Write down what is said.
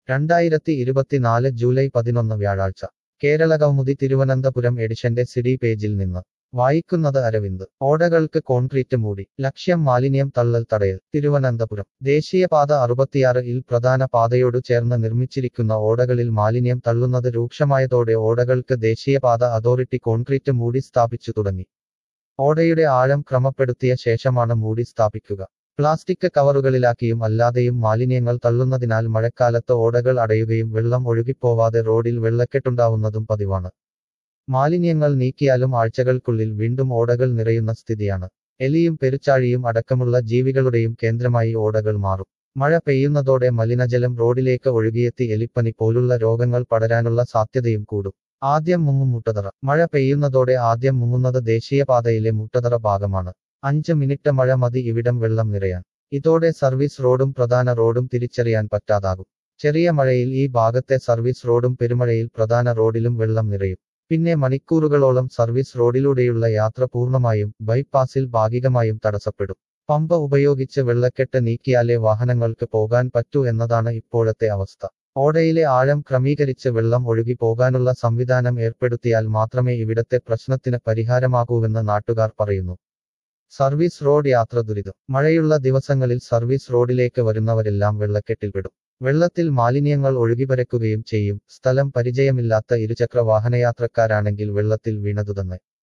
രണ്ടായിരത്തി ഇരുപത്തിനാല് ജൂലൈ പതിനൊന്ന് വ്യാഴാഴ്ച കേരള കൗമുദി തിരുവനന്തപുരം എഡിഷന്റെ സിഡി പേജിൽ നിന്ന് വായിക്കുന്നത് അരവിന്ദ് ഓടകൾക്ക് കോൺക്രീറ്റ് മൂടി ലക്ഷ്യം മാലിന്യം തള്ളൽ തടയൽ തിരുവനന്തപുരം ദേശീയപാത അറുപത്തിയാറ് ഇൽ പ്രധാന പാതയോടു ചേർന്ന് നിർമ്മിച്ചിരിക്കുന്ന ഓടകളിൽ മാലിന്യം തള്ളുന്നത് രൂക്ഷമായതോടെ ഓടകൾക്ക് ദേശീയപാത അതോറിറ്റി കോൺക്രീറ്റ് മൂടി സ്ഥാപിച്ചു തുടങ്ങി ഓടയുടെ ആഴം ക്രമപ്പെടുത്തിയ ശേഷമാണ് മൂടി സ്ഥാപിക്കുക പ്ലാസ്റ്റിക് കവറുകളിലാക്കിയും അല്ലാതെയും മാലിന്യങ്ങൾ തള്ളുന്നതിനാൽ മഴക്കാലത്ത് ഓടകൾ അടയുകയും വെള്ളം ഒഴുകിപ്പോവാതെ റോഡിൽ വെള്ളക്കെട്ടുണ്ടാവുന്നതും പതിവാണ് മാലിന്യങ്ങൾ നീക്കിയാലും ആഴ്ചകൾക്കുള്ളിൽ വീണ്ടും ഓടകൾ നിറയുന്ന സ്ഥിതിയാണ് എലിയും പെരുച്ചാഴിയും അടക്കമുള്ള ജീവികളുടെയും കേന്ദ്രമായി ഓടകൾ മാറും മഴ പെയ്യുന്നതോടെ മലിനജലം റോഡിലേക്ക് ഒഴുകിയെത്തി എലിപ്പനി പോലുള്ള രോഗങ്ങൾ പടരാനുള്ള സാധ്യതയും കൂടും ആദ്യം മുങ്ങും മുട്ടതറ മഴ പെയ്യുന്നതോടെ ആദ്യം മുങ്ങുന്നത് ദേശീയപാതയിലെ മുട്ടതറ ഭാഗമാണ് അഞ്ച് മിനിറ്റ് മഴ മതി ഇവിടം വെള്ളം നിറയാൻ ഇതോടെ സർവീസ് റോഡും പ്രധാന റോഡും തിരിച്ചറിയാൻ പറ്റാതാകും ചെറിയ മഴയിൽ ഈ ഭാഗത്തെ സർവീസ് റോഡും പെരുമഴയിൽ പ്രധാന റോഡിലും വെള്ളം നിറയും പിന്നെ മണിക്കൂറുകളോളം സർവീസ് റോഡിലൂടെയുള്ള യാത്ര പൂർണ്ണമായും ബൈപ്പാസിൽ ഭാഗികമായും തടസ്സപ്പെടും പമ്പ ഉപയോഗിച്ച് വെള്ളക്കെട്ട് നീക്കിയാലേ വാഹനങ്ങൾക്ക് പോകാൻ പറ്റൂ എന്നതാണ് ഇപ്പോഴത്തെ അവസ്ഥ ഓടയിലെ ആഴം ക്രമീകരിച്ച് വെള്ളം ഒഴുകി പോകാനുള്ള സംവിധാനം ഏർപ്പെടുത്തിയാൽ മാത്രമേ ഇവിടത്തെ പ്രശ്നത്തിന് പരിഹാരമാകൂവെന്ന് നാട്ടുകാർ പറയുന്നു സർവീസ് റോഡ് യാത്ര ദുരിതം മഴയുള്ള ദിവസങ്ങളിൽ സർവീസ് റോഡിലേക്ക് വരുന്നവരെല്ലാം വെള്ളക്കെട്ടിൽപ്പെടും വെള്ളത്തിൽ മാലിന്യങ്ങൾ ഒഴുകിപരക്കുകയും ചെയ്യും സ്ഥലം പരിചയമില്ലാത്ത ഇരുചക്ര വാഹനയാത്രക്കാരാണെങ്കിൽ വെള്ളത്തിൽ വീണതു തന്നെ